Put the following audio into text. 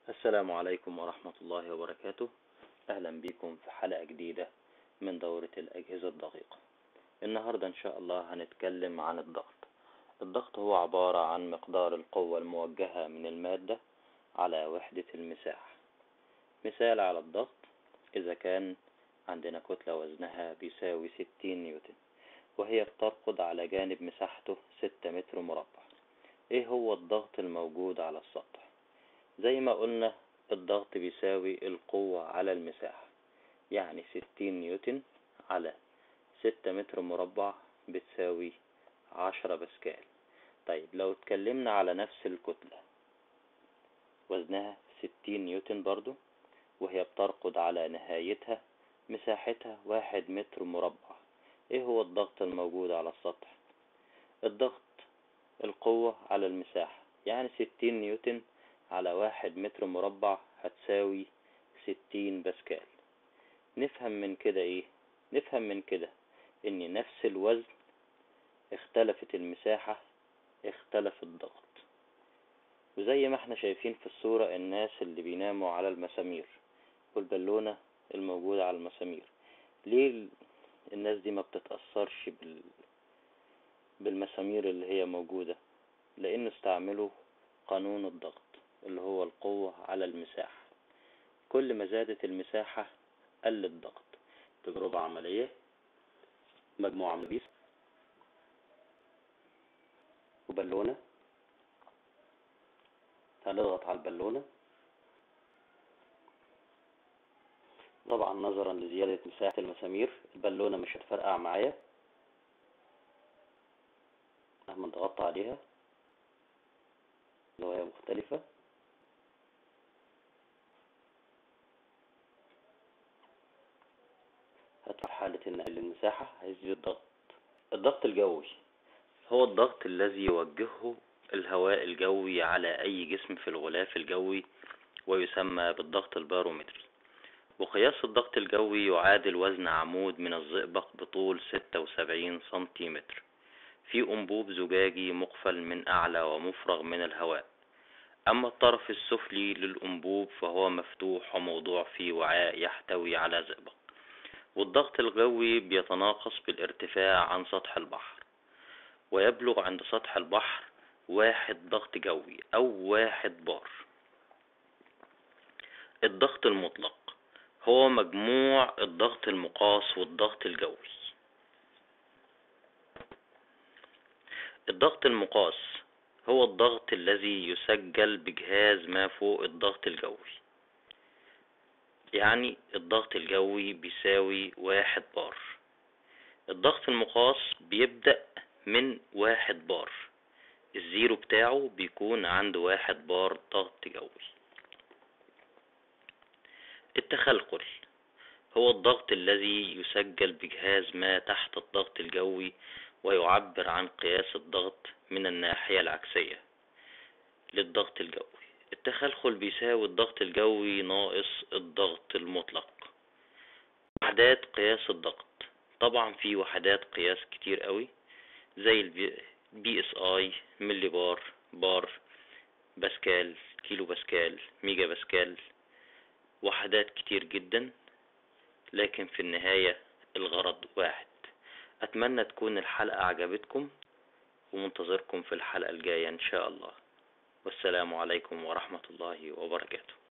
السلام عليكم ورحمة الله وبركاته أهلا بكم في حلقة جديدة من دورة الأجهزة الدقيقة النهاردة إن شاء الله هنتكلم عن الضغط الضغط هو عبارة عن مقدار القوة الموجهة من المادة على وحدة المساحة مثال على الضغط إذا كان عندنا كتلة وزنها بيساوي ستين نيوتن وهي بترقد على جانب مساحته ستة متر مربع ايه هو الضغط الموجود على السطح زي ما قلنا الضغط بيساوي القوة على المساحة يعني ستين نيوتن على ستة متر مربع بتساوي عشرة باسكال طيب لو اتكلمنا على نفس الكتلة وزنها ستين نيوتن برضو وهي بترقد على نهايتها مساحتها واحد متر مربع ايه هو الضغط الموجود على السطح الضغط القوة على المساحة يعني ستين نيوتن على واحد متر مربع هتساوي ستين باسكال نفهم من كده ايه نفهم من كده ان نفس الوزن اختلفت المساحة اختلف الضغط وزي ما احنا شايفين في الصورة الناس اللي بيناموا على المسامير والبالونة الموجودة على المسامير ليه الناس دي ما بتتأثرش بال... بالمسامير اللي هي موجودة لأنه استعملوا قانون الضغط اللي هو القوة على المساحة كل ما زادت المساحة قل الضغط تجربة عملية مجموعة من البيس وبالونة هنضغط على البالونة طبعا نظرا لزيادة مساحة المسامير البالونة مش هتفرقع معايا مهما ضغطت عليها زوايا مختلفة هدفع حالة النقل المساحة هيزيد الضغط الضغط الجوي هو الضغط الذي يوجهه الهواء الجوي على أي جسم في الغلاف الجوي ويسمى بالضغط البارومتري وقياس الضغط الجوي يعادل وزن عمود من الزئبق بطول ستة وسبعين سنتيمتر في أنبوب زجاجي مقفل من أعلى ومفرغ من الهواء أما الطرف السفلي للأنبوب فهو مفتوح وموضوع في وعاء يحتوي على زئبق والضغط الجوي بيتناقص بالارتفاع عن سطح البحر ويبلغ عند سطح البحر واحد ضغط جوي أو واحد بار الضغط المطلق هو مجموع الضغط المقاس والضغط الجوي الضغط المقاس هو الضغط الذي يسجل بجهاز ما فوق الضغط الجوي يعني الضغط الجوي بيساوي واحد بار الضغط المقاس بيبدأ من واحد بار الزيرو بتاعه بيكون عند واحد بار ضغط جوي التخلخل هو الضغط الذي يسجل بجهاز ما تحت الضغط الجوي ويعبر عن قياس الضغط من الناحية العكسية للضغط الجوي التخلخل بيساوي الضغط الجوي ناقص الضغط المطلق وحدات قياس الضغط طبعا في وحدات قياس كتير قوي زي البي اس اي ملي بار بار باسكال كيلو باسكال ميجا باسكال وحدات كتير جدا لكن في النهاية الغرض واحد أتمنى تكون الحلقة عجبتكم ومنتظركم في الحلقة الجاية إن شاء الله والسلام عليكم ورحمة الله وبركاته